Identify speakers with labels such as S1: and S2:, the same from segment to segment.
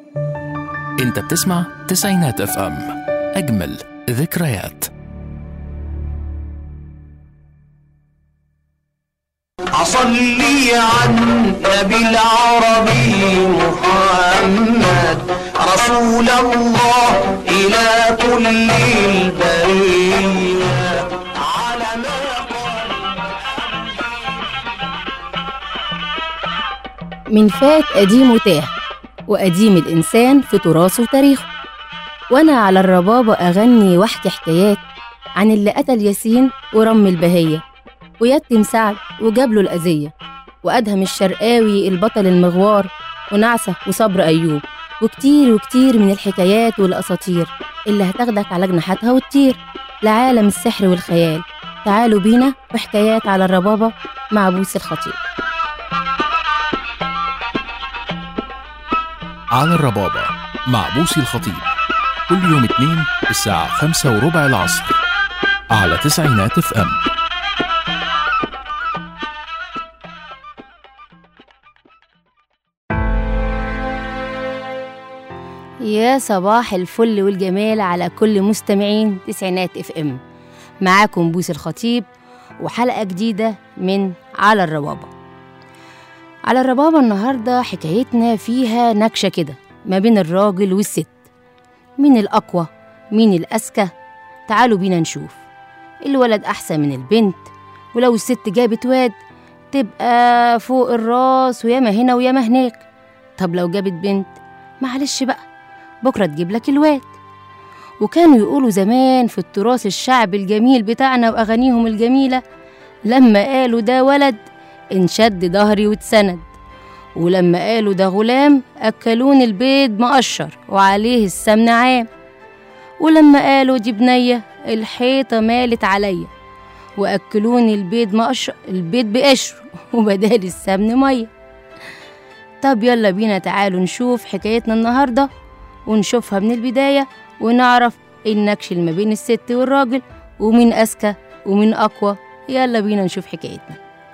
S1: انت بتسمع تسعينات اف ام اجمل ذكريات
S2: أصلي على النبي العربي محمد رسول الله إلى كل البرية على ما قال
S3: من فات قديم وتاه وقديم الإنسان في تراثه وتاريخه وأنا على الربابة أغني وأحكي حكايات عن اللي قتل ياسين ورم البهية ويتم سعد وجاب له الأذية وأدهم الشرقاوي البطل المغوار ونعسة وصبر أيوب وكتير وكتير من الحكايات والأساطير اللي هتاخدك على جناحاتها وتطير لعالم السحر والخيال تعالوا بينا بحكايات على الربابة مع بوس الخطيب
S1: على الربابة مع بوسي الخطيب كل يوم اثنين الساعة خمسة وربع العصر على تسعينات اف ام
S3: يا صباح الفل والجمال على كل مستمعين تسعينات اف ام معاكم بوس الخطيب وحلقة جديدة من على الربابة على الربابة النهاردة حكايتنا فيها نكشة كده ما بين الراجل والست مين الأقوى مين الأذكى تعالوا بينا نشوف الولد أحسن من البنت ولو الست جابت واد تبقى فوق الراس وياما هنا وياما هناك طب لو جابت بنت معلش بقى بكرة تجيب لك الواد وكانوا يقولوا زمان في التراث الشعبي الجميل بتاعنا وأغانيهم الجميلة لما قالوا ده ولد انشد ظهري واتسند ولما قالوا ده غلام أكلون البيض مقشر وعليه السمن عام ولما قالوا دي بنية الحيطة مالت عليا وأكلوني البيض مقشر البيض بقشر وبدال السمن مية طب يلا بينا تعالوا نشوف حكايتنا النهاردة ونشوفها من البداية ونعرف النكش اللي ما بين الست والراجل ومين أذكى ومين أقوى يلا بينا نشوف حكايتنا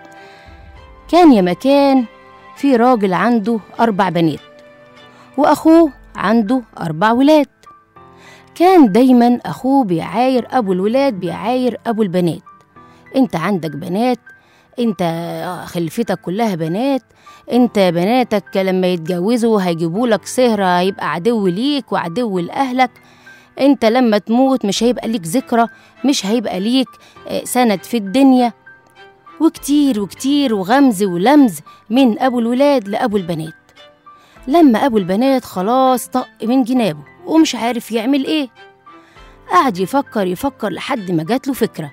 S3: كان يا مكان في راجل عنده أربع بنات وأخوه عنده أربع ولاد كان دايما أخوه بيعاير أبو الولاد بيعاير أبو البنات أنت عندك بنات أنت خلفتك كلها بنات أنت بناتك لما يتجوزوا هيجيبوا لك سهرة هيبقى عدو ليك وعدو لأهلك أنت لما تموت مش هيبقى ليك ذكرى مش هيبقى ليك آه، سند في الدنيا وكتير وكتير وغمز ولمز من أبو الولاد لأبو البنات لما أبو البنات خلاص طق من جنابه ومش عارف يعمل إيه قعد يفكر يفكر لحد ما جات له فكرة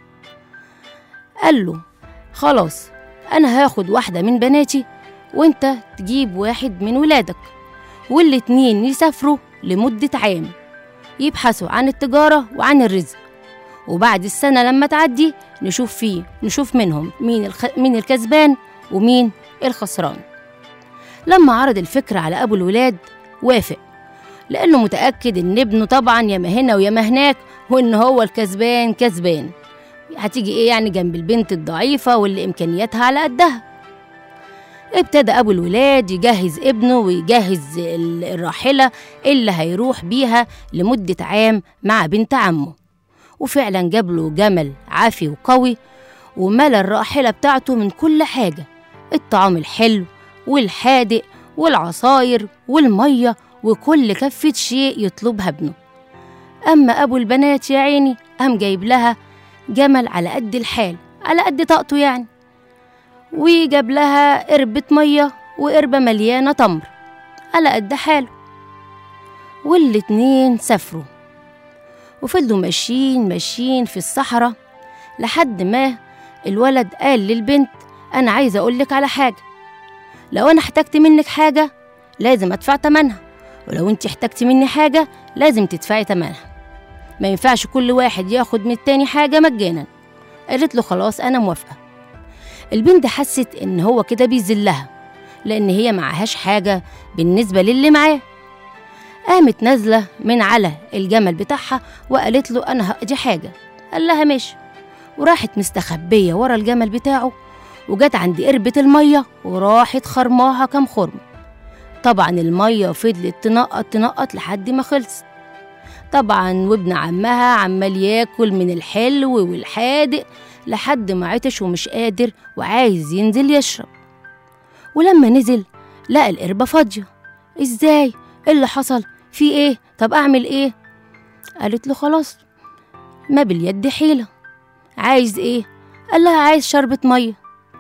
S3: قال له خلاص أنا هاخد واحدة من بناتي وأنت تجيب واحد من ولادك والاتنين يسافروا لمدة عام يبحثوا عن التجارة وعن الرزق وبعد السنة لما تعدي نشوف فيه نشوف منهم مين الخ... مين الكسبان ومين الخسران لما عرض الفكرة على أبو الولاد وافق لأنه متأكد إن ابنه طبعا ياما هنا وياما هناك وإن هو الكسبان كسبان هتيجي إيه يعني جنب البنت الضعيفة واللي إمكانياتها على قدها ابتدى أبو الولاد يجهز ابنه ويجهز ال- الراحلة اللي هيروح بيها لمدة عام مع بنت عمه وفعلا جاب له جمل عافي وقوي وملى الراحلة بتاعته من كل حاجة الطعام الحلو والحادق والعصاير والمية وكل كفة شيء يطلبها ابنه أما أبو البنات يا عيني قام جايب لها جمل على قد الحال على قد طاقته يعني وجاب لها قربة مية وقربة مليانة تمر على قد حاله والاتنين سافروا وفضلوا ماشيين ماشيين في الصحراء لحد ما الولد قال للبنت أنا عايزة أقولك على حاجة لو أنا احتجت منك حاجة لازم أدفع تمنها ولو أنت احتجتي مني حاجة لازم تدفعي تمنها ما ينفعش كل واحد ياخد من التاني حاجة مجانا قالت له خلاص أنا موافقة البنت حست إن هو كده بيذلها لأن هي معهاش حاجة بالنسبة للي معاه قامت نازلة من على الجمل بتاعها وقالت له أنا هقضي حاجة قال لها ماشي وراحت مستخبية ورا الجمل بتاعه وجت عند قربة المية وراحت خرماها كام خرم طبعا المية فضلت تنقط تنقط لحد ما خلصت طبعا وابن عمها عمال ياكل من الحلو والحادق لحد ما عطش ومش قادر وعايز ينزل يشرب ولما نزل لقى القربة فاضية ازاي ايه اللي حصل في ايه طب اعمل ايه قالت له خلاص ما باليد حيلة عايز ايه قال لها عايز شربة مية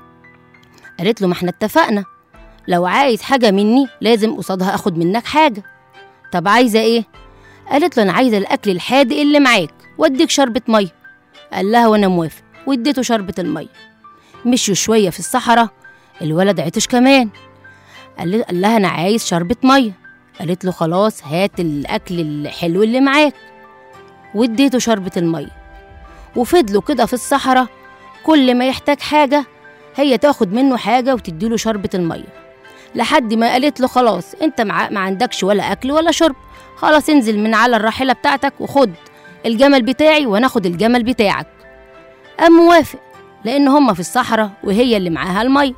S3: قالت له ما احنا اتفقنا لو عايز حاجة مني لازم قصادها اخد منك حاجة طب عايزة ايه قالت له انا عايزة الاكل الحادق اللي معاك واديك شربة مية قال لها وانا موافق واديته شربة المية مشوا شوية في الصحراء الولد عطش كمان قال قال لها انا عايز شربة مية قالت له خلاص هات الاكل الحلو اللي معاك واديته شربة المية وفضلوا كده في الصحراء كل ما يحتاج حاجة هي تاخد منه حاجة وتديله شربة المية لحد ما قالت له خلاص انت مع... ما عندكش ولا اكل ولا شرب خلاص انزل من على الراحلة بتاعتك وخد الجمل بتاعي وانا اخد الجمل بتاعك قام موافق لان هما في الصحراء وهي اللي معاها المية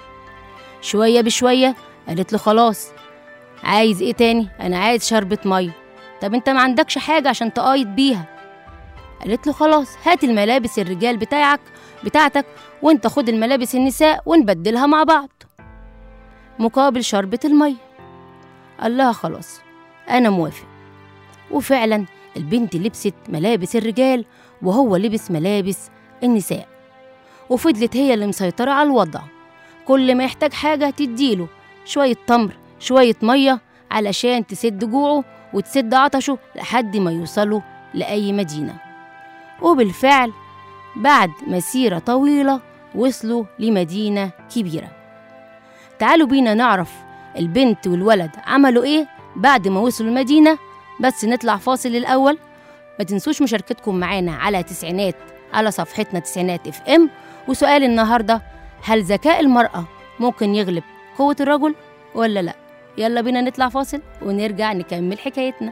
S3: شوية بشوية قالت له خلاص عايز ايه تاني انا عايز شربة مية طب انت ما عندكش حاجة عشان تقايد بيها قالت له خلاص هات الملابس الرجال بتاعك بتاعتك وانت خد الملابس النساء ونبدلها مع بعض مقابل شربة المية قال لها خلاص أنا موافق وفعلا البنت لبست ملابس الرجال وهو لبس ملابس النساء وفضلت هي اللي مسيطرة على الوضع كل ما يحتاج حاجة تديله شوية تمر شوية مية علشان تسد جوعه وتسد عطشه لحد ما يوصلوا لأي مدينة وبالفعل بعد مسيرة طويلة وصلوا لمدينة كبيرة تعالوا بينا نعرف البنت والولد عملوا ايه بعد ما وصلوا المدينة بس نطلع فاصل الأول ما تنسوش مشاركتكم معانا على تسعينات على صفحتنا تسعينات اف ام وسؤال النهاردة هل ذكاء المرأة ممكن يغلب قوة الرجل ولا لا يلا بينا نطلع فاصل ونرجع نكمل حكايتنا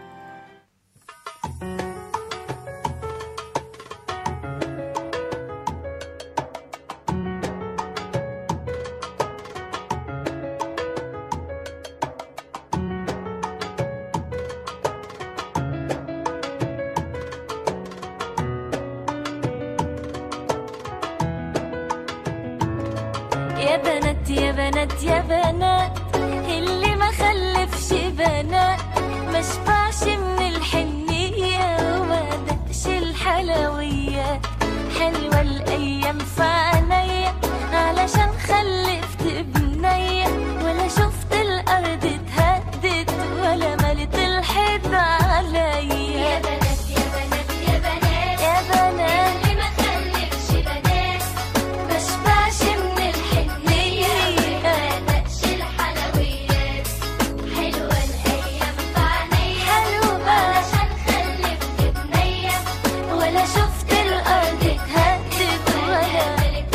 S4: يا بنات يا بنات يا بنات اللي ما خلفش بنات ما شبعش من الحنية وما دقش الحلويات حلوة الأيام في عينيا علشان خلفت بنية ولا شفت الأرض اتهدت ولا ملت الحيط عليا يا بنات يا بنات يا بنات يا بنات اللي ما خلفش بنات ما شبعش من الحنية ما دقش الحلويات حلوة الأيام في عينيا حلوة علشان خلفت بنية ولا شفت الأرض اتهدت ولا ملت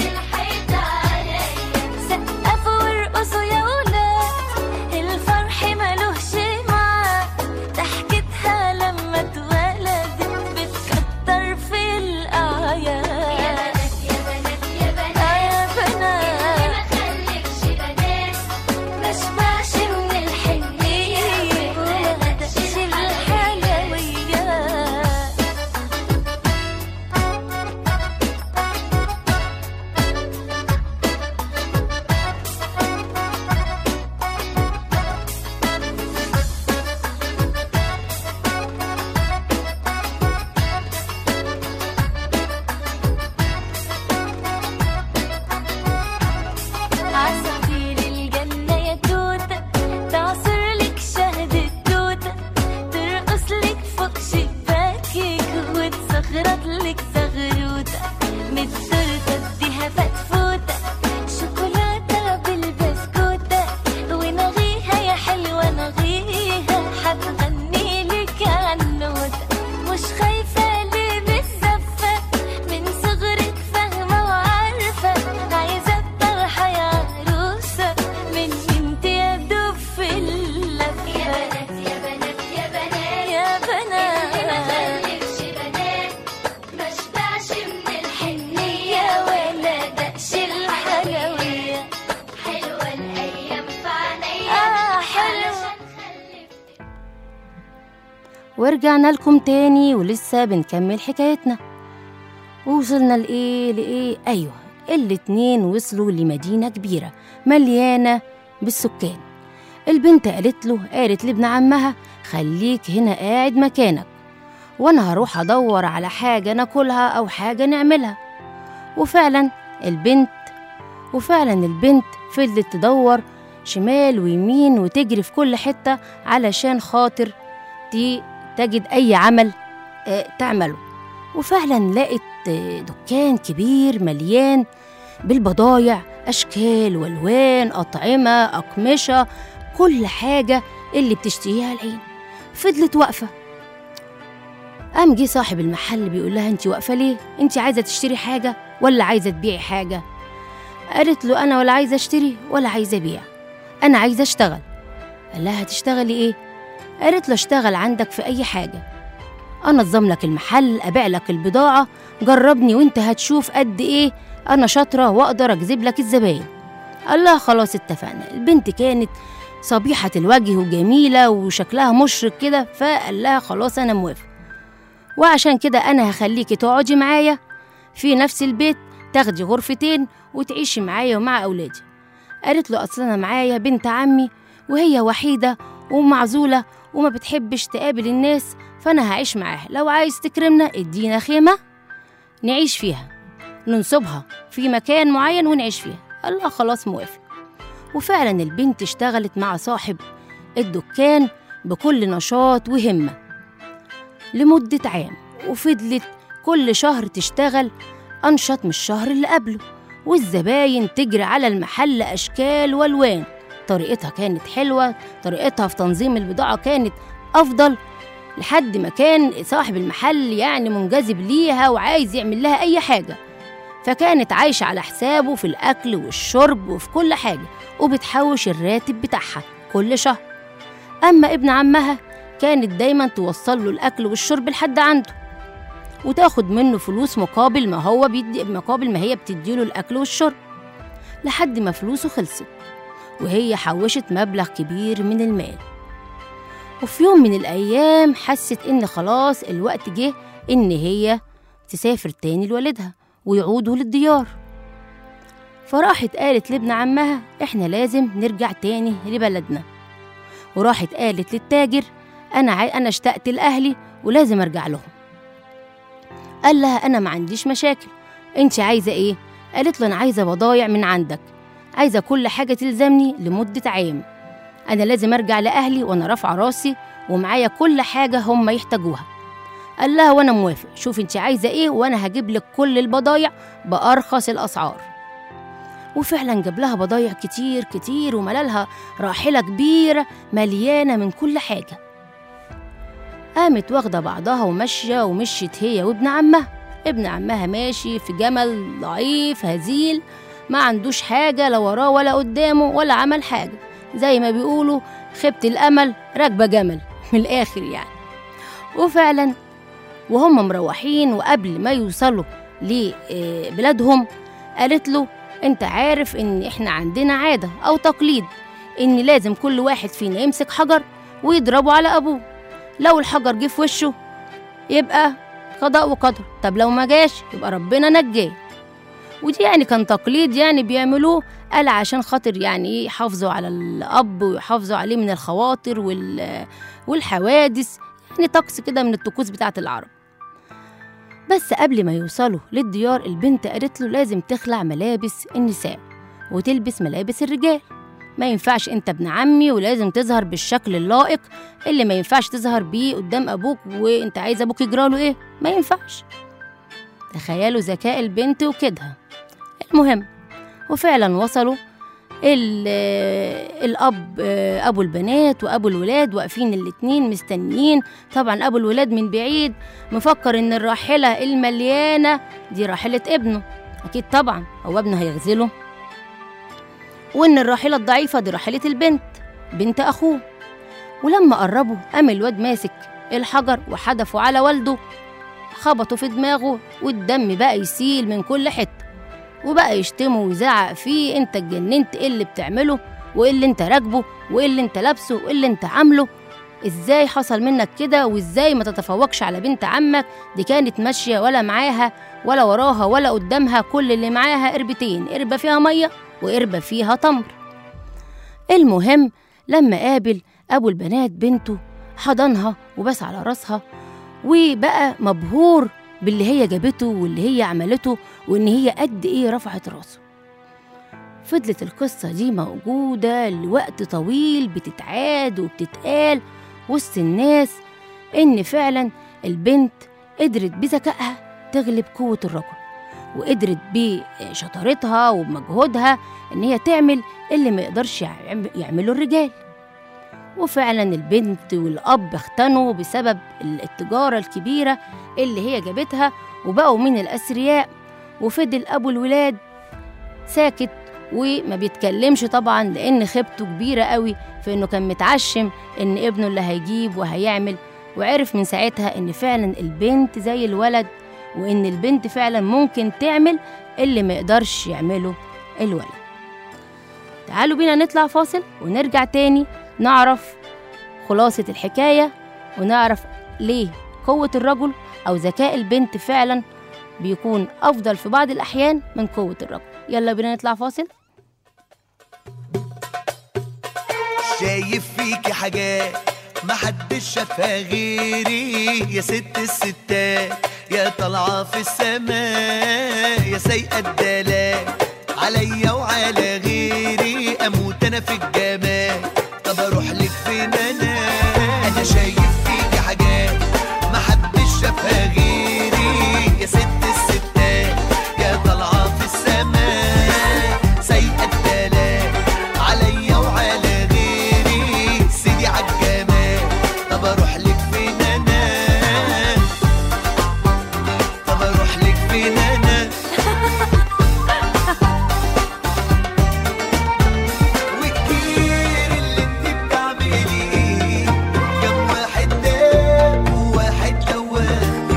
S3: ورجعنا لكم تاني ولسه بنكمل حكايتنا ووصلنا لإيه لإيه أيوة الاتنين وصلوا لمدينة كبيرة مليانة بالسكان البنت قالت له قالت لابن عمها خليك هنا قاعد مكانك وانا هروح ادور على حاجة ناكلها او حاجة نعملها وفعلا البنت وفعلا البنت فضلت تدور شمال ويمين وتجري في كل حتة علشان خاطر ت- تجد أي عمل آه، تعمله وفعلا لقت آه، دكان كبير مليان بالبضايع أشكال والوان أطعمة أقمشة كل حاجة اللي بتشتهيها العين فضلت واقفة قام جه صاحب المحل بيقول لها انت واقفة ليه؟ انت عايزة تشتري حاجة ولا عايزة تبيعي حاجة؟ قالت له أنا ولا عايزة أشتري ولا عايزة أبيع أنا عايزة أشتغل قال لها هتشتغلي إيه؟ قالت له أشتغل عندك في أي حاجة أنظم لك المحل أبيع لك البضاعة جربني وأنت هتشوف قد إيه أنا شاطرة وأقدر أجذب لك الزباين قال لها خلاص اتفقنا البنت كانت صبيحة الوجه وجميلة وشكلها مشرق كده فقال لها خلاص أنا موافق وعشان كده أنا هخليكي تقعدي معايا في نفس البيت تاخدي غرفتين وتعيشي معايا ومع أولادي قالت له أصل أنا معايا بنت عمي وهي وحيدة ومعزولة وما بتحبش تقابل الناس فأنا هعيش معاها لو عايز تكرمنا ادينا خيمة نعيش فيها ننصبها في مكان معين ونعيش فيها قال لها خلاص موافق وفعلا البنت اشتغلت مع صاحب الدكان بكل نشاط وهمة لمدة عام وفضلت كل شهر تشتغل أنشط من الشهر اللي قبله والزباين تجري على المحل أشكال والوان طريقتها كانت حلوة طريقتها في تنظيم البضاعة كانت أفضل لحد ما كان صاحب المحل يعني منجذب ليها وعايز يعمل لها أي حاجة فكانت عايشة على حسابه في الأكل والشرب وفي كل حاجة وبتحوش الراتب بتاعها كل شهر أما ابن عمها كانت دايما توصل له الأكل والشرب لحد عنده وتاخد منه فلوس مقابل ما هو بيدي مقابل ما هي بتديله الأكل والشرب لحد ما فلوسه خلصت وهي حوشت مبلغ كبير من المال وفي يوم من الأيام حست إن خلاص الوقت جه إن هي تسافر تاني لوالدها ويعودوا للديار فراحت قالت لابن عمها إحنا لازم نرجع تاني لبلدنا وراحت قالت للتاجر أنا عاي... أنا اشتقت لأهلي ولازم أرجع لهم قال لها أنا ما عنديش مشاكل أنت عايزة إيه؟ قالت له أنا عايزة بضايع من عندك عايزة كل حاجة تلزمني لمدة عام أنا لازم أرجع لأهلي وأنا رافعة راسي ومعايا كل حاجة هم يحتاجوها قال لها وأنا موافق شوف أنت عايزة إيه وأنا هجيب لك كل البضايع بأرخص الأسعار وفعلا جاب لها بضايع كتير كتير وملالها راحلة كبيرة مليانة من كل حاجة قامت واخدة بعضها وماشية ومشيت هي وابن عمها ابن عمها ماشي في جمل ضعيف هزيل ما عندوش حاجة لا وراه ولا قدامه ولا عمل حاجة زي ما بيقولوا خبت الأمل راكبة جمل من الآخر يعني وفعلا وهم مروحين وقبل ما يوصلوا لبلادهم قالت له انت عارف ان احنا عندنا عادة او تقليد ان لازم كل واحد فينا يمسك حجر ويضربه على ابوه لو الحجر جه في وشه يبقى قضاء وقدر طب لو ما جاش يبقى ربنا نجاه ودي يعني كان تقليد يعني بيعملوه قال عشان خاطر يعني ايه يحافظوا على الاب ويحافظوا عليه من الخواطر وال والحوادث يعني طقس كده من الطقوس بتاعه العرب بس قبل ما يوصلوا للديار البنت قالت له لازم تخلع ملابس النساء وتلبس ملابس الرجال ما ينفعش انت ابن عمي ولازم تظهر بالشكل اللائق اللي ما ينفعش تظهر بيه قدام ابوك وانت عايز ابوك يجراله ايه ما ينفعش تخيلوا ذكاء البنت وكدها المهم وفعلا وصلوا ال- الاب ابو البنات وابو الولاد واقفين الاتنين مستنيين طبعا ابو الولاد من بعيد مفكر ان الراحله المليانه دي راحله ابنه اكيد طبعا هو ابنه هيغزله وان الراحله الضعيفه دي راحله البنت بنت اخوه ولما قربوا قام الواد ماسك الحجر وحدفه على والده خبطه في دماغه والدم بقى يسيل من كل حته وبقى يشتمه ويزعق فيه انت اتجننت ايه اللي بتعمله وايه اللي انت راكبه وايه اللي انت لابسه وايه اللي انت عامله ازاي حصل منك كده وازاي ما تتفوقش على بنت عمك دي كانت ماشيه ولا معاها ولا وراها ولا قدامها كل اللي معاها قربتين قربه فيها ميه وقربه فيها تمر المهم لما قابل ابو البنات بنته حضنها وبس على راسها وبقى مبهور باللي هي جابته واللي هي عملته وان هي قد ايه رفعت راسه فضلت القصة دي موجودة لوقت طويل بتتعاد وبتتقال وسط الناس إن فعلا البنت قدرت بذكائها تغلب قوة الرجل وقدرت بشطارتها وبمجهودها إن هي تعمل اللي ما يقدرش يعم- يعمله الرجال وفعلا البنت والأب اختنوا بسبب التجارة الكبيرة اللي هي جابتها وبقوا من الأثرياء وفضل أبو الولاد ساكت وما بيتكلمش طبعا لان خيبته كبيره قوي في انه كان متعشم ان ابنه اللي هيجيب وهيعمل وعرف من ساعتها ان فعلا البنت زي الولد وان البنت فعلا ممكن تعمل اللي ما يقدرش يعمله الولد تعالوا بينا نطلع فاصل ونرجع تاني نعرف خلاصة الحكاية ونعرف ليه قوة الرجل أو ذكاء البنت فعلا بيكون أفضل في بعض الأحيان من قوة الرجل يلا بينا نطلع فاصل
S5: شايف فيكي حاجات محدش شافها غيري يا ست الستات يا طالعة في السماء يا سايقة الدلال عليا وعلى غيري اموت انا في الجمال طب اروح لك فين انا انا شايف فيكي حاجات محدش شافها غيري يا ست الستات يا طالعة في السماء سايقة الدلال عليا وعلى غيري سيدي عالجمال طب اروح لك فين انا طب اروح لك فين انا وكتير اللي انت بتعمليه كم واحد داب وواحد لواه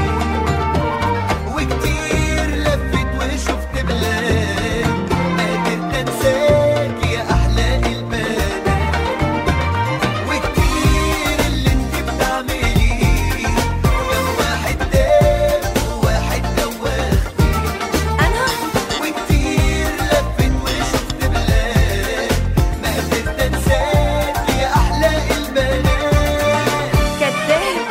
S5: وكتير لفت وشفت بلاد ما قدرت انساك يا احلى البنات وكتير اللي انت بتعمليه كم واحد داب وواحد لواه
S4: انا
S5: وكتير لفت وشفت بلاد ما قدرت انساك يا احلى البنات
S4: كداب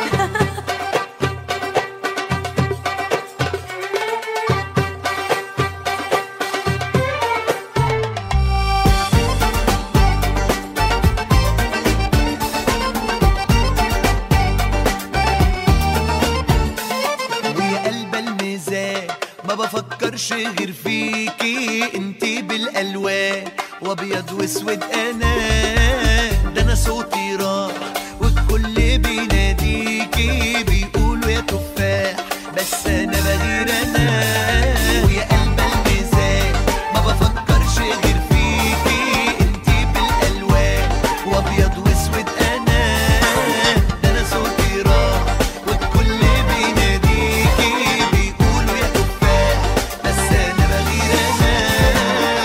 S5: ويا قلب الميزان ما بفكرش غير فيكي انتي بالالوان وابيض واسود انا ده انا صوتي راح والكل بيناديكي بيقولوا يا تفاح بس انا بغير انا ويا قلب الميزان ما بفكرش غير فيكي انتي بالالوان وابيض واسود انا ده انا صوتي راح والكل بيناديكي بيقولوا يا تفاح بس انا بغير انا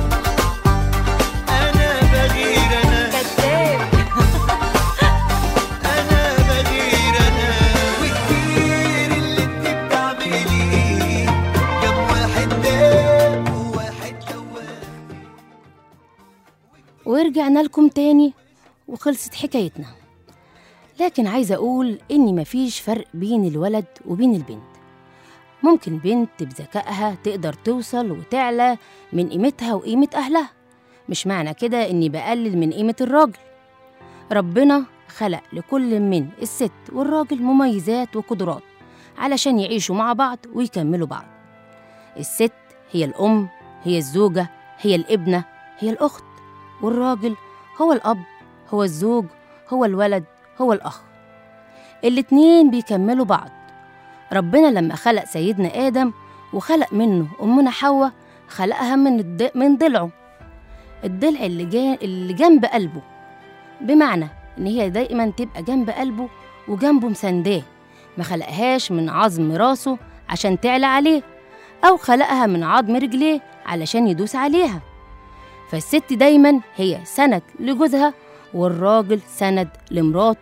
S5: انا بغير انا
S4: كداب
S5: انا بغير انا وكتير اللي انت بتعمليه كم واحد داب وواحد لواه
S3: ورجعنا لكم تاني وخلصت حكايتنا لكن عايزة أقول إن مفيش فرق بين الولد وبين البنت ممكن بنت بذكائها تقدر توصل وتعلى من قيمتها وقيمة أهلها مش معنى كده إني بقلل من قيمة الراجل ربنا خلق لكل من الست والراجل مميزات وقدرات علشان يعيشوا مع بعض ويكملوا بعض الست هي الأم هي الزوجة هي الابنة هي الأخت والراجل هو الأب هو الزوج هو الولد هو الأخ الاتنين بيكملوا بعض ربنا لما خلق سيدنا آدم وخلق منه أمنا حواء خلقها من الد... من ضلعه الضلع اللي, جا... اللي جنب قلبه بمعنى إن هي دايما تبقى جنب قلبه وجنبه مسنداه ما خلقهاش من عظم راسه عشان تعلى عليه أو خلقها من عظم رجليه علشان يدوس عليها فالست دايما هي سند لجوزها والراجل سند لمراته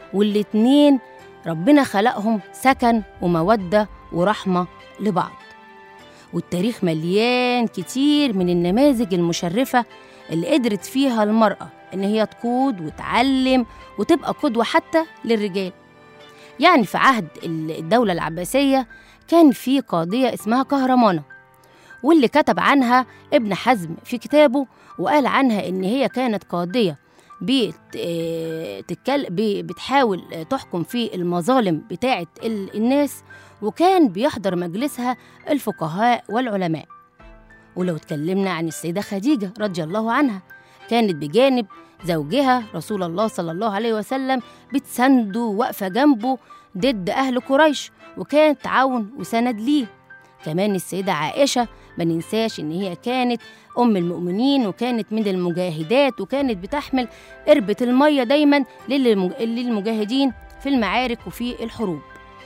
S3: والاتنين ربنا خلقهم سكن ومودة ورحمة لبعض والتاريخ مليان كتير من النماذج المشرفة اللي قدرت فيها المرأة إن هي تقود وتعلم وتبقى قدوة حتى للرجال يعني في عهد الدولة العباسية كان في قاضية اسمها كهرمانة واللي كتب عنها ابن حزم في كتابه وقال عنها إن هي كانت قاضية بت- آه، تتكل- ب- بتحاول آه، تحكم في المظالم بتاعة ال- الناس وكان بيحضر مجلسها الفقهاء والعلماء ولو اتكلمنا عن السيدة خديجة رضي الله عنها كانت بجانب زوجها رسول الله صلى الله عليه وسلم بتسنده واقفة جنبه ضد أهل قريش وكانت عون وسند ليه كمان السيدة عائشة ما ننساش إن هي كانت أم المؤمنين وكانت من المجاهدات وكانت بتحمل قربة المية دايما للمج- للمجاهدين في المعارك وفي الحروب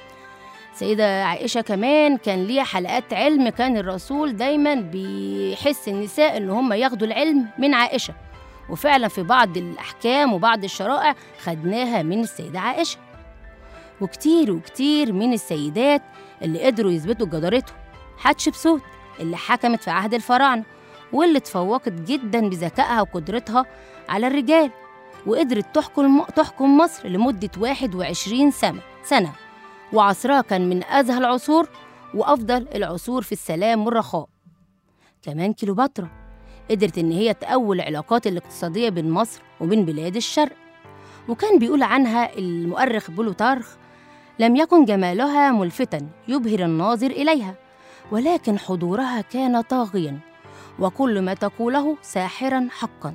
S3: سيدة عائشة كمان كان ليها حلقات علم كان الرسول دايما بيحس النساء ان هم ياخدوا العلم من عائشة وفعلا في بعض الأحكام وبعض الشرائع خدناها من السيدة عائشة وكتير وكتير من السيدات اللي قدروا يثبتوا جدارتهم حتشبسوت اللي حكمت في عهد الفراعنة واللي اتفوقت جدا بذكائها وقدرتها على الرجال وقدرت تحكم تحكم مصر لمدة 21 سنة سنة وعصرها كان من أزهى العصور وأفضل العصور في السلام والرخاء كمان كليوباترا قدرت إن هي تقوي العلاقات الاقتصادية بين مصر وبين بلاد الشرق وكان بيقول عنها المؤرخ بلوتارخ لم يكن جمالها ملفتا يبهر الناظر إليها ولكن حضورها كان طاغيا وكل ما تقوله ساحرا حقا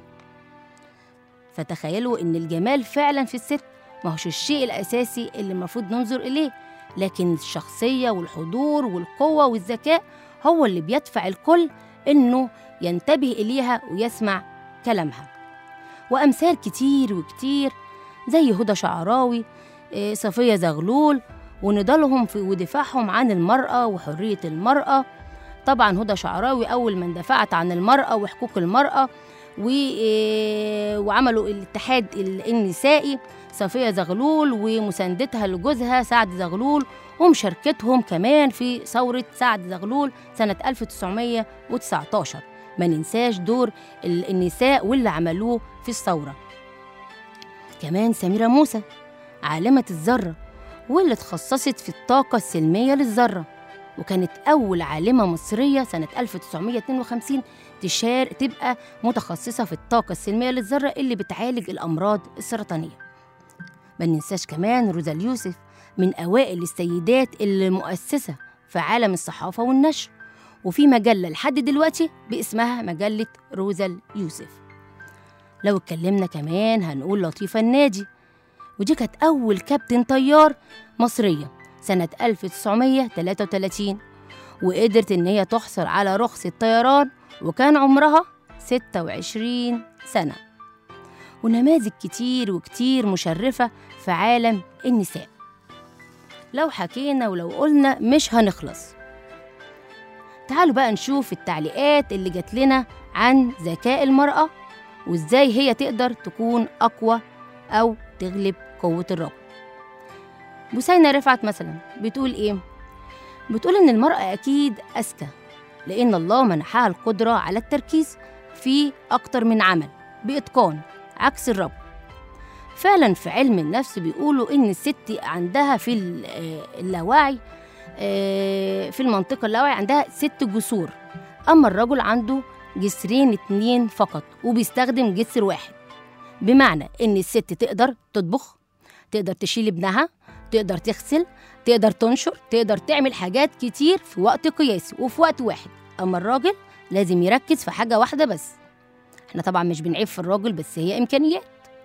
S3: فتخيلوا ان الجمال فعلا في الست ما هوش الشيء الاساسي اللي المفروض ننظر اليه لكن الشخصيه والحضور والقوه والذكاء هو اللي بيدفع الكل انه ينتبه اليها ويسمع كلامها وامثال كتير وكتير زي هدى شعراوي إيه، صفيه زغلول ونضالهم في ودفاعهم عن المراه وحريه المراه طبعا هدى شعراوي اول من دفعت عن المراه وحقوق المراه و- إيه، وعملوا الاتحاد ال- النسائي صفية زغلول ومساندتها لجوزها سعد زغلول ومشاركتهم كمان في ثورة سعد زغلول سنة 1919 ما ننساش دور ال- النساء واللي عملوه في الثورة كمان سميرة موسى عالمة الذرة واللي اتخصصت في الطاقة السلمية للذرة وكانت أول عالمة مصرية سنة 1952 تشار تبقى متخصصة في الطاقة السلمية للذرة اللي بتعالج الأمراض السرطانية ما ننساش كمان روزا اليوسف من أوائل السيدات اللي مؤسسة في عالم الصحافة والنشر وفي مجلة لحد دلوقتي باسمها مجلة روزا اليوسف لو اتكلمنا كمان هنقول لطيفة النادي ودي كانت أول كابتن طيار مصرية سنة 1933 وقدرت إن هي تحصل على رخصة طيران وكان عمرها 26 سنة ونماذج كتير وكتير مشرفة في عالم النساء لو حكينا ولو قلنا مش هنخلص تعالوا بقى نشوف التعليقات اللي جات لنا عن ذكاء المرأة وإزاي هي تقدر تكون أقوى أو تغلب قوة الرجل بوسينة رفعت مثلا بتقول إيه؟ بتقول إن المرأة أكيد أذكى لأن الله منحها القدرة على التركيز في أكتر من عمل بإتقان عكس الرجل فعلا في علم النفس بيقولوا إن الست عندها في ال- آه، اللاوعي آه، في المنطقة اللاوعي عندها ست جسور أما الرجل عنده جسرين اتنين فقط وبيستخدم جسر واحد بمعنى إن الست تقدر تطبخ تقدر تشيل ابنها تقدر تغسل تقدر تنشر تقدر تعمل حاجات كتير في وقت قياسي وفي وقت واحد أما الراجل لازم يركز في حاجة واحدة بس احنا طبعا مش بنعيب في الراجل بس هي إمكانيات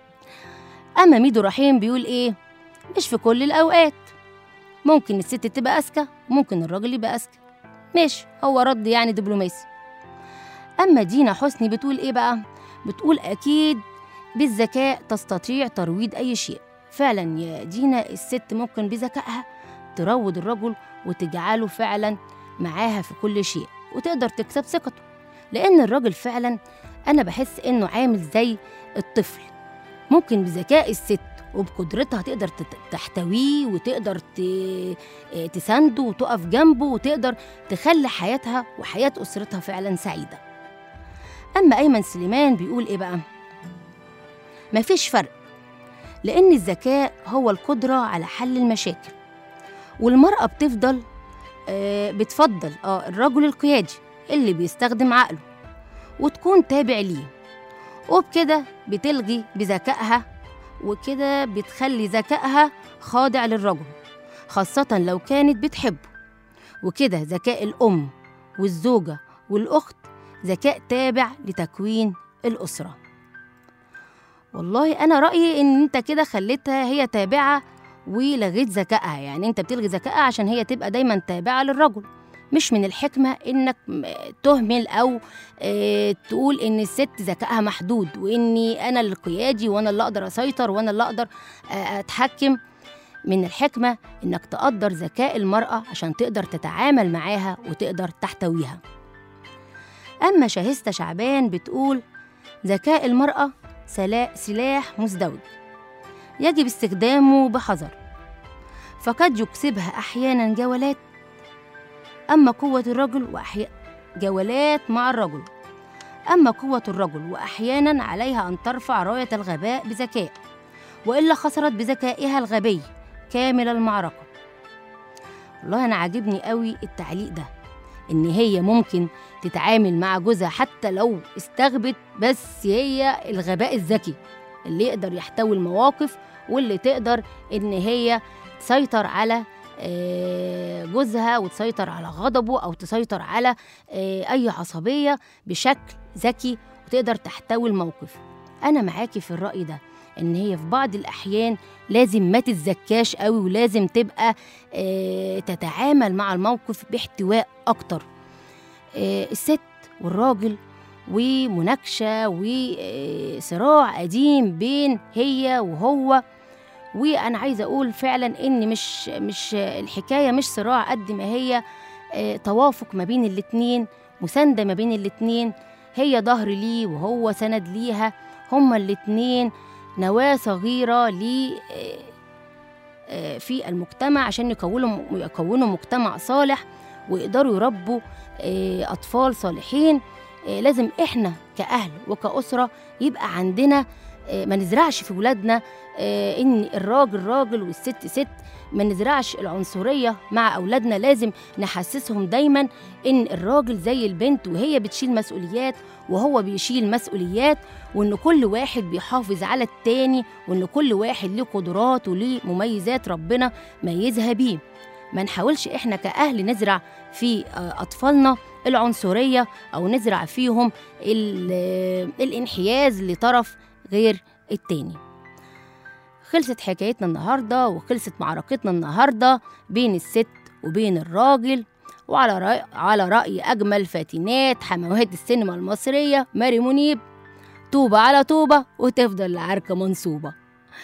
S3: أما ميدو رحيم بيقول إيه مش في كل الأوقات ممكن الست تبقى أذكى وممكن الراجل يبقى أذكى ماشي هو رد يعني دبلوماسي أما دينا حسني بتقول إيه بقى بتقول أكيد بالذكاء تستطيع ترويض أي شيء فعلا يا دينا الست ممكن بذكائها تروض الرجل وتجعله فعلا معاها في كل شيء وتقدر تكسب ثقته لأن الراجل فعلا أنا بحس إنه عامل زي الطفل ممكن بذكاء الست وبقدرتها تقدر تت- تحتويه وتقدر ت- آه، تسانده وتقف جنبه وتقدر تخلي حياتها وحياة أسرتها فعلا سعيدة أما أيمن سليمان بيقول إيه بقى؟ مفيش فرق لأن الذكاء هو القدرة على حل المشاكل والمرأة بتفضل آه، بتفضل اه الرجل القيادي اللي بيستخدم عقله وتكون تابع ليه وبكده بتلغي بذكائها وكده بتخلي ذكائها خاضع للرجل خاصة لو كانت بتحبه وكده ذكاء الأم والزوجة والأخت ذكاء تابع لتكوين الأسرة والله أنا رأيي إن أنت كده خليتها هي تابعة ولغيت ذكائها يعني أنت بتلغي ذكائها عشان هي تبقى دايما تابعة للرجل مش من الحكمة إنك م- تهمل أو آه، تقول إن الست ذكائها محدود وإني أنا القيادي وأنا اللي أقدر أسيطر وأنا اللي أقدر آه، أتحكم من الحكمة إنك تقدر ذكاء المرأة عشان تقدر تتعامل معاها وتقدر تحتويها أما شاهستة شعبان بتقول ذكاء المرأة سلا- سلاح مزدوج يجب استخدامه بحذر فقد يكسبها أحيانا جولات أما قوة الرجل وأحيانا جولات مع الرجل أما قوة الرجل وأحيانا عليها أن ترفع راية الغباء بذكاء وإلا خسرت بذكائها الغبي كامل المعركة والله أنا عاجبني قوي التعليق ده إن هي ممكن تتعامل مع جوزها حتى لو استغبت بس هي الغباء الذكي اللي يقدر يحتوي المواقف واللي تقدر إن هي تسيطر على آه، جوزها وتسيطر على غضبه أو تسيطر على آه، أي عصبية بشكل ذكي وتقدر تحتوي الموقف أنا معاكي في الرأي ده إن هي في بعض الأحيان لازم ما تتزكاش قوي ولازم تبقى آه، تتعامل مع الموقف باحتواء أكتر آه، الست والراجل ومناقشة وصراع قديم بين هي وهو وانا عايزه اقول فعلا ان مش مش الحكايه مش صراع قد ما هي آه، توافق ما بين الاتنين مسانده ما بين الاتنين هي ظهر ليه وهو سند ليها هما الاتنين نواه صغيره ل آه، آه، في المجتمع عشان يكونوا يكونوا مجتمع صالح ويقدروا يربوا آه، اطفال صالحين آه، لازم احنا كاهل وكاسره يبقى عندنا آه، ما نزرعش في ولادنا آه، ان الراجل راجل والست ست ما نزرعش العنصريه مع اولادنا لازم نحسسهم دايما ان الراجل زي البنت وهي بتشيل مسؤوليات وهو بيشيل مسؤوليات وان كل واحد بيحافظ على التاني وان كل واحد له قدرات وليه مميزات ربنا ميزها بيه ما نحاولش احنا كاهل نزرع في آه، اطفالنا العنصريه او نزرع فيهم ال- آه، الانحياز لطرف غير التاني خلصت حكايتنا النهارده وخلصت معركتنا النهارده بين الست وبين الراجل وعلى رأي على رأي أجمل فاتنات حموات السينما المصرية ماري منيب طوبة على طوبة وتفضل العركة منصوبة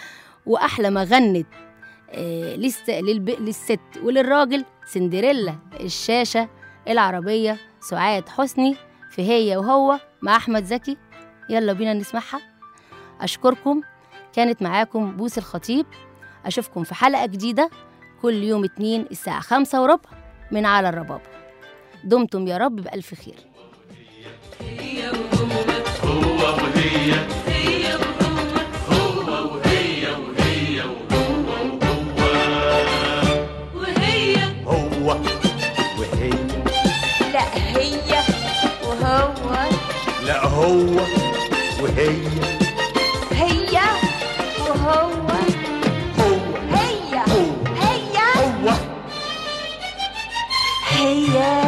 S3: وأحلى ما غنت آه للس... للب... للست وللراجل سندريلا الشاشة العربية سعاد حسني في هي وهو مع أحمد زكي يلا بينا نسمعها أشكركم كانت معاكم بوس الخطيب أشوفكم في حلقة جديدة كل يوم اتنين الساعة خمسة وربع من على الربابة دمتم يا رب بألف خير
S4: وهي
S5: هو وهي
S4: لا هي وهو
S5: لا هو وهي
S4: هي وهو
S5: هو
S4: هي
S5: هو
S4: هي
S5: هو
S4: هي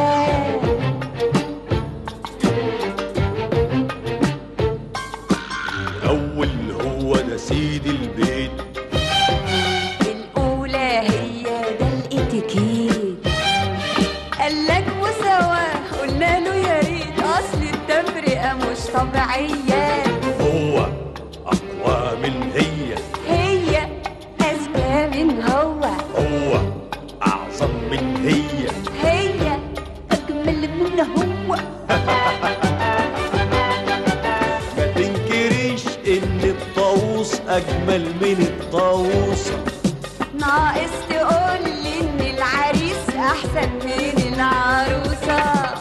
S5: الأول هو ده سيد البيت
S4: الأولى هي ده الاتيكيت قالك مساواة قلنا له يا ريت أصل التفرقة مش طبيعية
S5: هو أقوى من هي
S4: هي أذكى من هو
S5: هو أعظم من هي
S4: هي أجمل من هو
S5: ما تنكريش إن الطاووس
S6: أجمل من الطاووسة
S7: ناقص تقول لي ان العريس احسن من العروسه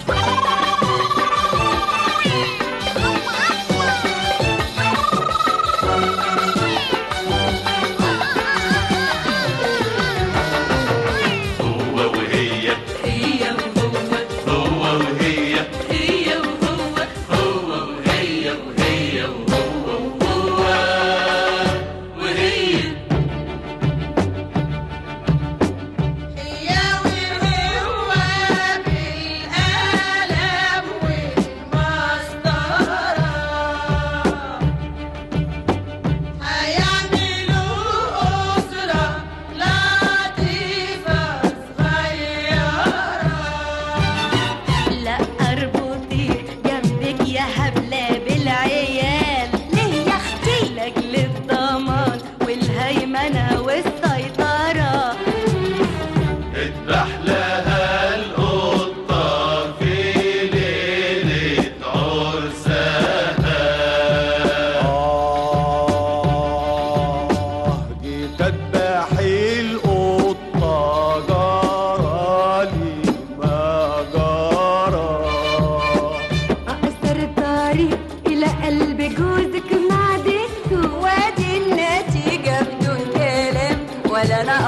S2: هو وهي
S4: هي وهو
S2: هو وهي
S4: هي وهو
S2: هو وهي وهي وهو وهو
S4: وهي
S7: لا اربطي جنبك يا هبله بالعيال ليه يا اختي لاجل الضمان والهيمنه والسيطره
S2: اذبح لها القطة في ليلة عرسها
S6: آه جيت أذبح القطة جرالي ما جرى
S7: اقصر الطريق الى قلب جوزك معدته وادي النتيجه بدون كلام ولا انا